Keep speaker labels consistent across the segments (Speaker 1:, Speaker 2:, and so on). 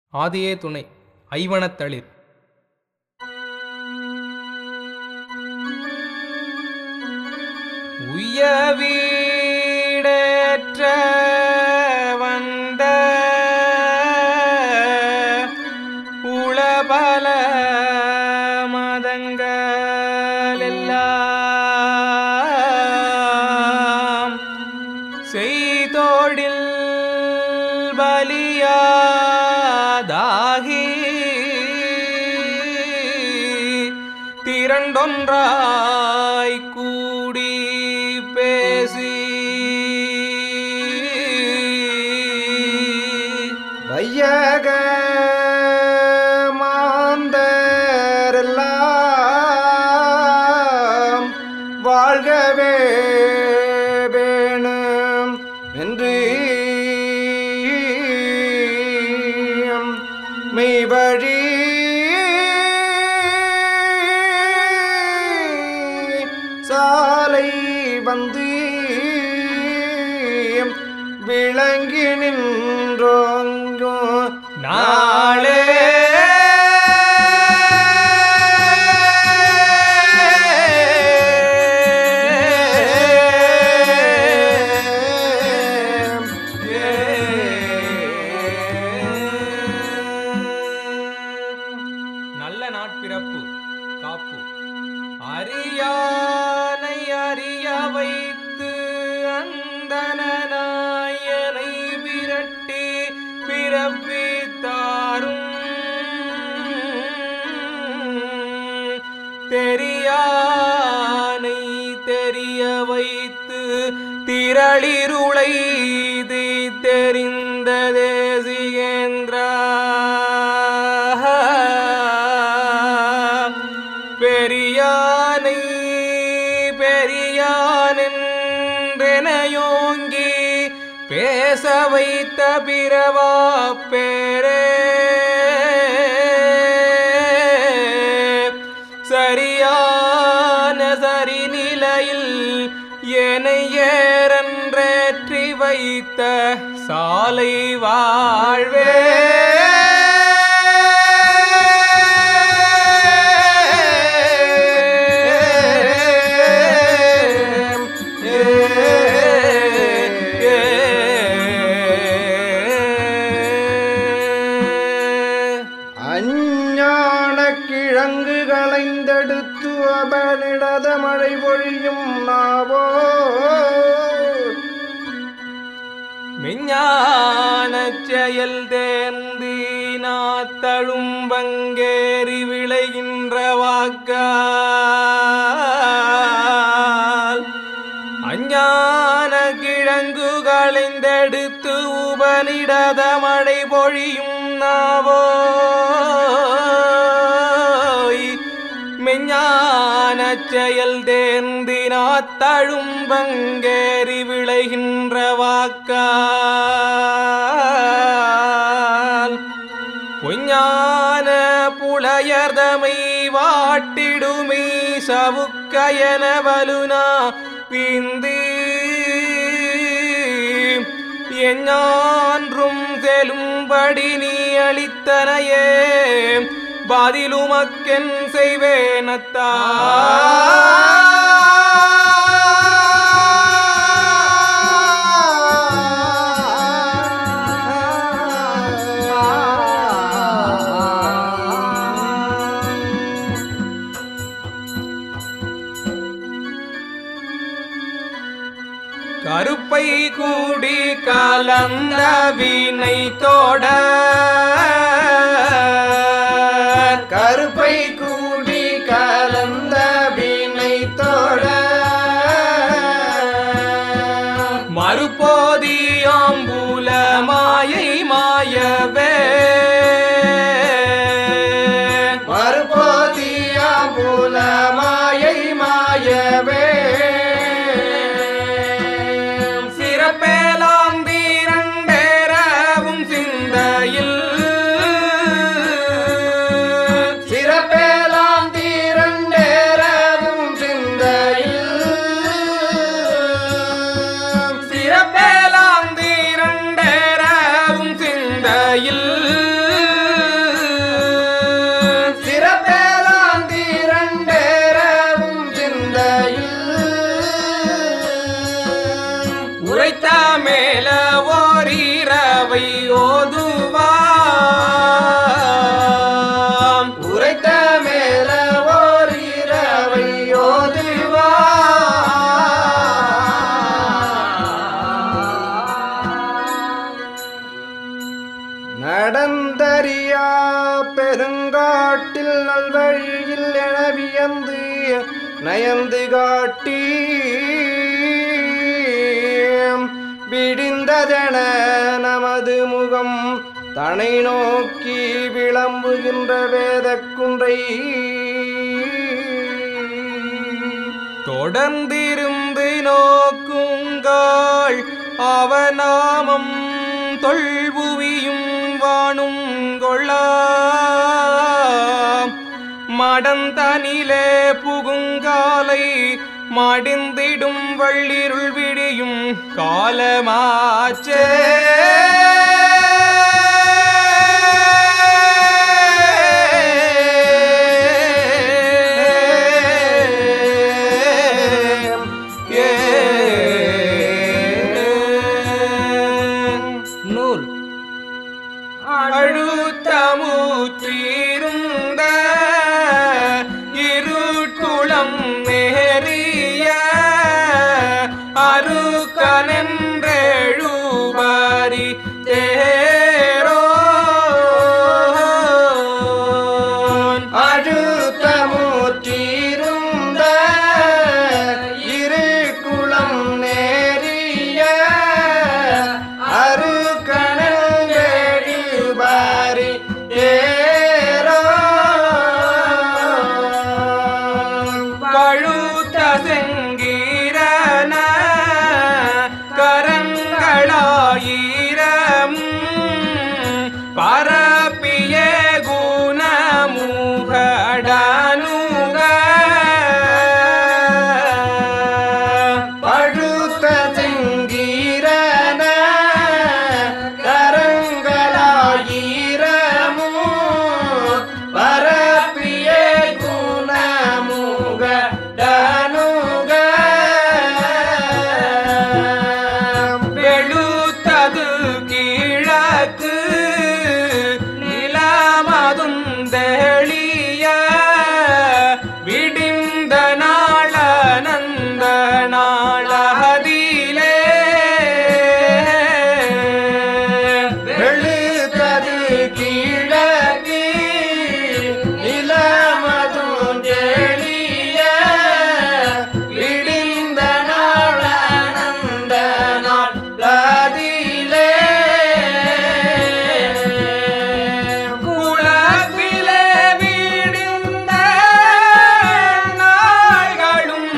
Speaker 1: ஆதியே துணை ஐவனத்தளிர் உயவீடேற்ற வந்த உளபல மதங்களெல்லாம் செய்தோடில் பலியாதாகி திரண்டொன்றாய் கூடி பேசி
Speaker 2: வையக மாந்தரெல்லாம் வாழ்கவே வேணும் என்று மெய்வழி சாலை வந்து விளங்கி நின்றோங்கோ
Speaker 1: நாளே நல்ல நாட்பிறப்பு காப்பு அறியானை அறிய வைத்து அந்தனாயனை விரட்டி பிறப்பித்தாரும் தெரியானை தெரிய வைத்து திரளிருளை தி தெரிந்த தேசிகேந்திரா பெரியானை பெரியானென்றெனையோங்கி பேச வைத்த பிறவா பேரே சரியான சரிநிலையில் என்னை ஏறன்றேற்றி வைத்த சாலை வாழ்வே
Speaker 2: அஞ்ஞான கிழங்கு களைந்தெடுத்து அவனிடத மழை பொழியும் நாவோ
Speaker 1: விஞ்ஞான செயல் தேர்ந்தி நாத்தழும் பங்கேறி விளைகின்ற வாக்கால் அஞ்ஞான கிழங்கு களைந்தெடுத்து உபனிடத மழை பொழியும் நாவோய் மெஞ்ஞான செயல் தேர்ந்தினாத்தழும் பங்கேறி விளைகின்ற வாக்கால் பொஞ்ஞான புலையர்தமை வாட்டிடுமை சவுக்கயன வலுனா விந்தி எஞ்ஞான்றும் செலும்படி நீ அளித்தனையே பதிலுமக்கென் செய்வேனத்தா கருப்பை கூடி கலந்த வினை தோட
Speaker 2: கருப்பை கூடி கலந்த வினை தோட
Speaker 1: மறுபோதியாம்பூல மாயை மாயவே
Speaker 2: மறுபோதியா புல மாயை மாயவே
Speaker 1: சிறப்பேலாம் தீரண்டேரவும் சிந்தையில்
Speaker 2: சிறப்பேலாம் தீரண்டேரவும் சிந்தையில்
Speaker 1: சிறப்பேலாம் தீரண்டேரவும் சிந்தையில்
Speaker 2: நடந்தறியா பெருங்காட்டில் நல்வழியில் என வியந்து நயந்து காட்டி விடிந்ததென நமது முகம் தனை நோக்கி விளம்புகின்ற வேதக்குன்றை
Speaker 1: தொடர்ந்திருந்து நோக்குங்காள் அவநாமம் தொல்புவியும் வாணும் கொள்ளா மடந்தனிலே புகுங்காலை மடிந்திடும் வள்ளிருள் விடியும் காலமாச்சே
Speaker 2: நூல்
Speaker 1: அழுத்தமுற்றிருந்த இருட்குளம் நேரிய அருக்கனென்றெழுபரி தேரோ
Speaker 2: அழுத்தமுற்றிருந்த இரு குளம் நேரிய அருக்கணங்கெழிபாரி ஏரோ
Speaker 1: கழுத்த செங்கீரன கரங்களாயிரம் பரப்பிய குணமுகடனுக
Speaker 2: பழுத்த செங்கீரன கரங்களாயிரமோ பரப்பிய குணமுக டனுக
Speaker 1: வெளுத்தது கிழக்கு நிலமதும் தெளிய விடிந்த நாளனந்த நாளதிலே
Speaker 2: வெளுத்தது கீழக்கு நிலமதும் தெளிய விடிந்த நாளானந்த நாள் அதிலே
Speaker 1: குளத்திலே விடிந்த நாள்களும்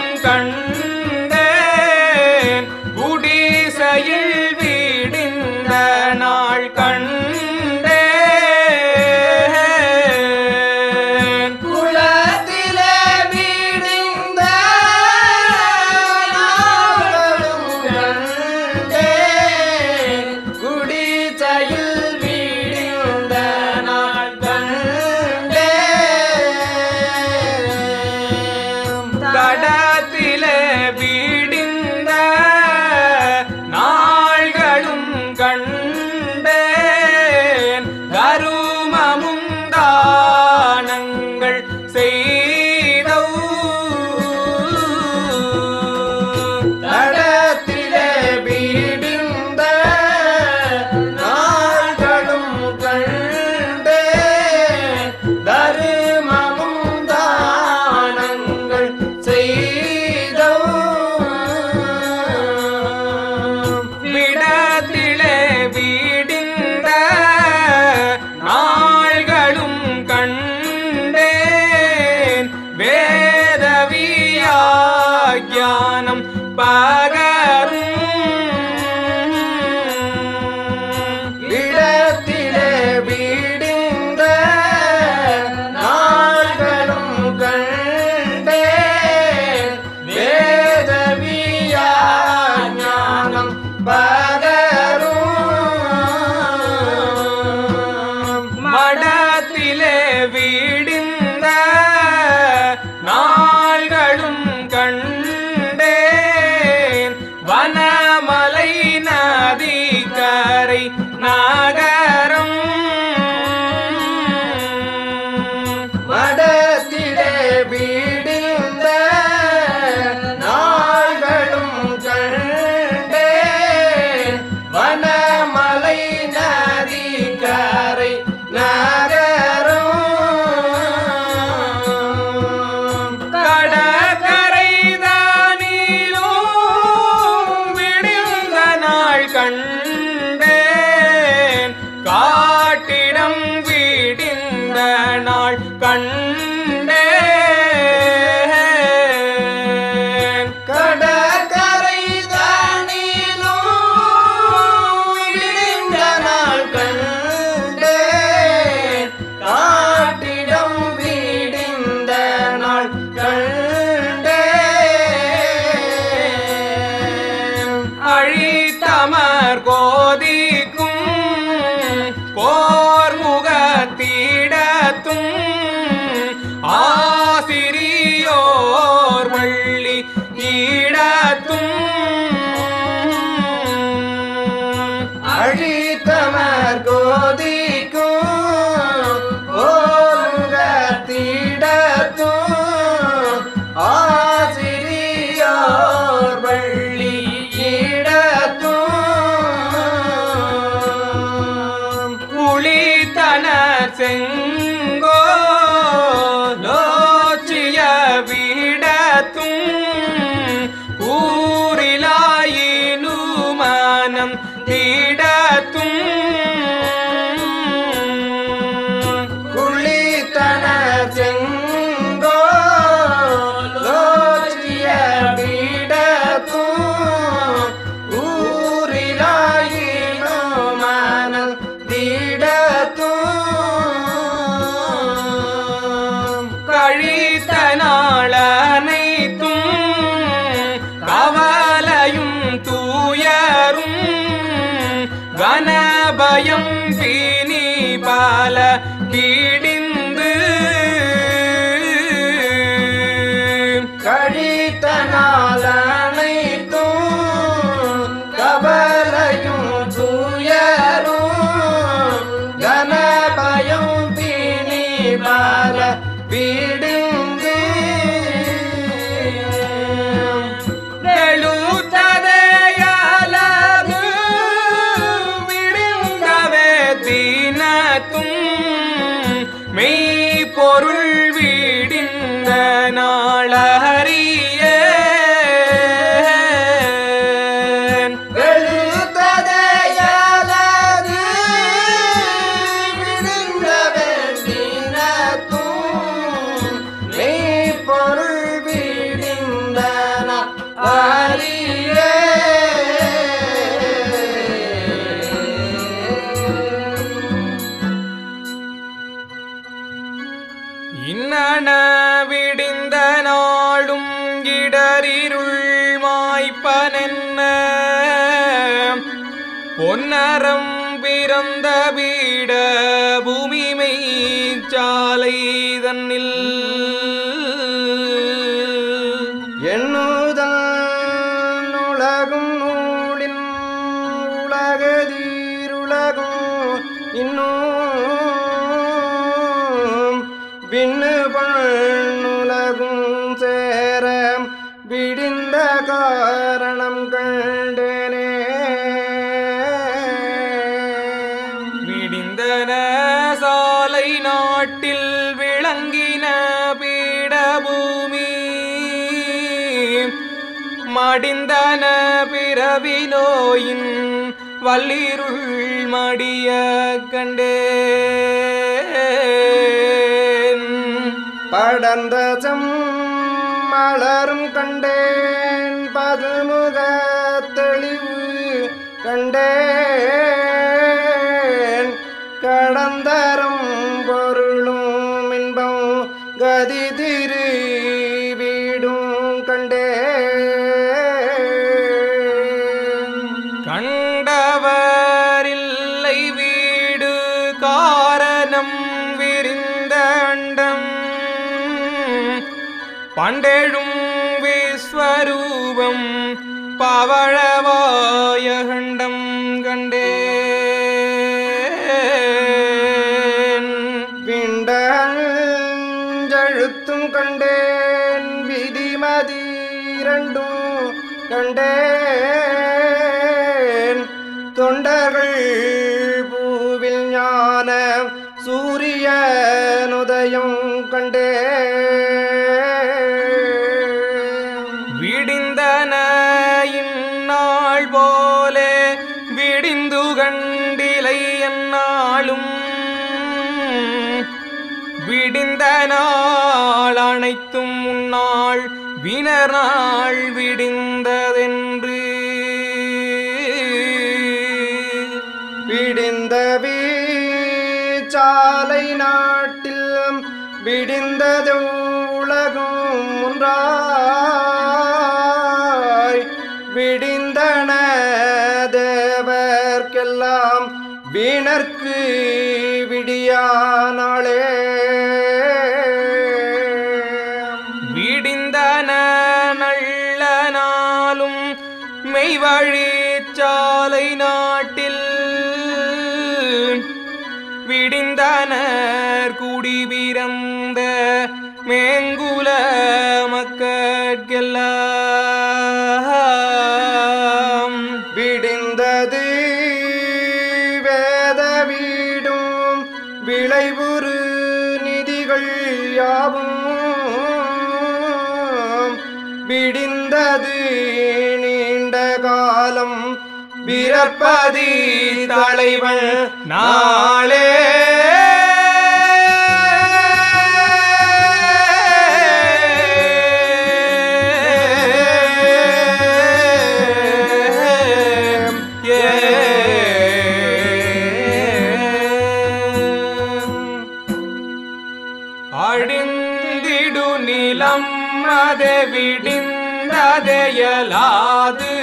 Speaker 1: கண்டேன் குடிசையில் விடிந்த நாள் கண்டேன்
Speaker 2: குளத்திலே விடிந்த நாளும் கண்டேன். குடிசையில் விடிந்த நாள் கண்டேன்.
Speaker 1: தடத்திலே விடிந்த நாள்களும் கண்டேன் கருமமும் தானங்கள் செய்தோ
Speaker 2: தடத்திலே விடிந்த நாள்களும் கண்டேன். தருமமும் தானங்கள் செய்தோ
Speaker 1: விடத்திலே விடிந்த நாள்களும் கண்டேன் வேதவியாகியானம் பகரும்
Speaker 2: இடத்திலே விடிந்த நாள்களும் கண்டேன் வேதவியா ஞானம் பகரும்
Speaker 1: மடத்திலே விடிந்த நாள்களும் கண்டேன் வனமலை நதிக்கரை நகரம்
Speaker 2: மடத்திலே விடிந்த நாள்களும் கண்டேன் வனமலை நதிக்கரை
Speaker 1: காட்டிடம் வீடிந்த நாள் கண்டே
Speaker 2: கடற்கரை தானிலும் விடிந்த நாள் கண்டேன். காட்டிடம் விடிந்த நாள் கண்டேன்.
Speaker 1: அழித்தமர் கோதிக்கும் போர் முகத்திடத்தும் ஆசிரியோர் வள்ளி ஈடத்தும்
Speaker 2: அழித்தமர் கோதிக்கும் ஓருகத்திடத்தும் ஆசிரியோர் வள்ளி இடத்தும்
Speaker 1: குளித்தன செங்கோ லோச்சிய விடத்தும் ஊரிலாயினு மனம் திடத்தும்
Speaker 2: குளித்தன செங்கோ லோச்சிய விடத்தும் ஊரிலாயினோ மனல் திடத்தும்
Speaker 1: கழித்த நாளனைத்தும் கவலையும் தூயரும் கனபயம் பினி பல கீடிந்து
Speaker 2: கழித்த நாளனைத்தும் கவலையும் துயரும் கனபயம் பிணி பால விடுங்கு
Speaker 1: எழுத்ததையாலது விடுங்கவே தினத்தும் மெய் பொருள் விடிந்த நாளறிய
Speaker 2: வெளுத்ததையாலது விடுங்க வேண்டினத்தும் மெய் பொருள் விடிந்தன
Speaker 1: இன்னன விடிந்த நாளும் இடரிருள் மாய்ப்பனென்ன பொன்னரம் பிறந்த பீட பூமிமை சாலை தன்னில்
Speaker 2: எண்ணுதான் உலகும் நூலின் உலகதீருலகும் இன்னும் விண்ணு பண்ணுலகும் சேர விடிந்த காரணம் கண்டனே
Speaker 1: விடிந்தன சாலை நாட்டில் விளங்கின பீடபூமி மடிந்தன பிறவி நோயின் வல்லிருள் மடிய கண்டேன்
Speaker 2: படர்ந்த மலரும் கண்டேன் பதுமுக தெளிவு கண்டேன் கடந்தரும் பொருளும் இன்பம் கதி திரு வீடும் கண்டேன்
Speaker 1: கண்டவரில்லை வீடு காரணம் விரிந்த அண்டம் பண்டெழும் விஸ்வரூபம் பவழவாயகண்டம் கண்டேன்
Speaker 2: விண்டழுத்தும் கண்டேன் விதிமதி இரண்டும் கண்டேன் தொண்டர்கள் பூவில் ஞான சூரியனுதயம் கண்டேன்
Speaker 1: விடிந்தன இந்நாள் போலே விடிந்து கண்டிலை என்னாலும் விடிந்த நாள் அனைத்தும் முன்னாள் வினர் நாள் விடிந்ததென்று
Speaker 2: விடிந்த வீச்சாலை நாட்டில் விடிந்தது உலகும் ஒன்றாய் விடிந்தன தேவர்க்கெல்லாம் வீணர்க்கு விடியானாளே
Speaker 1: விடிந்தன நல்ல நாளும் மெய்வழி சாலை நாட்டில் விடிந்தனர் குடி பிறந்த மேங்குல மக்கட்கெல்லாம்
Speaker 2: விடிந்தது வேத வீடும் விளைவுறு நிதிகள் யாவும் விடிந்தது நீண்ட காலம்
Speaker 1: வீரப்பதி தலைவன் நாளே அழிந்திடு நிலம் அது விடிந்ததையலாது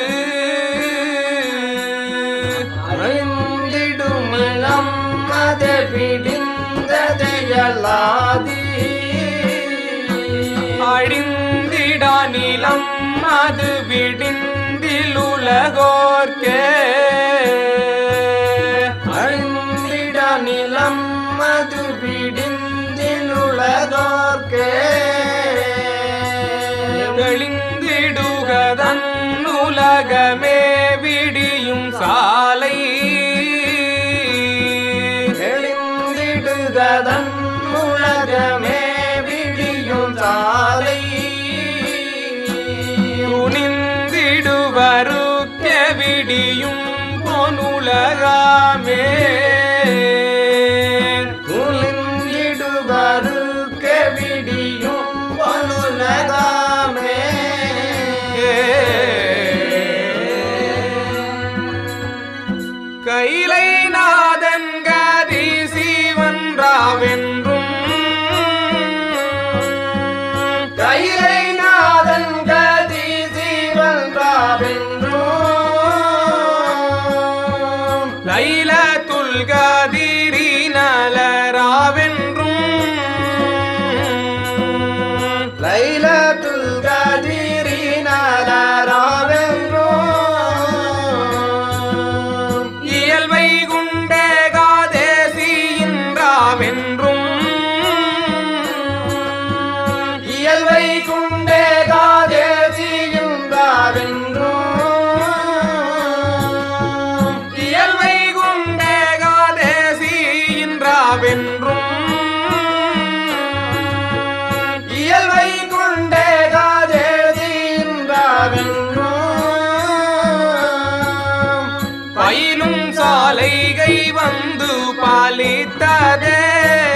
Speaker 2: அறிந்திடுமிளம் அது விடிந்ததையலாதி
Speaker 1: அழிந்திடா நிலம் அது விடிந்திலுலகோர்க்கே
Speaker 2: அறிந்திட நிலம் அது விடிந்திலுள்ளதோர்க்கே
Speaker 1: தெளிந்திடுகதன் உலகமே விடியும் சாலை
Speaker 2: தெளிந்திடுகதன் உலகமே விடியும் சாலை
Speaker 1: துணிந்திடுவருக்க விடியும் பொனுலகாமே
Speaker 2: துளிந்திடுவருக்க விடியும் பொனுலகாமே
Speaker 1: கைலை நாதன் கதி சீவன்றாவென்றும்
Speaker 2: கைலை நாதன் கதி ஜீவன்
Speaker 1: லைல துல்கதிரி நலராவென்றும்
Speaker 2: லைலத்துல் கதிரி நலராவென்றோம்
Speaker 1: இயல்பை குண்டே காதேசியின்றாவென்றும்
Speaker 2: இயல்பை குண்டே காதேசியுண்டாவென்றோம்
Speaker 1: இயல்பை குண்டே காதேசியின்றாவென்றும்
Speaker 2: இயல்பை கொண்டே காதேசியுண்டாவென்றோம்
Speaker 1: பயிலும் சாலைகை வந்து பாலித்ததே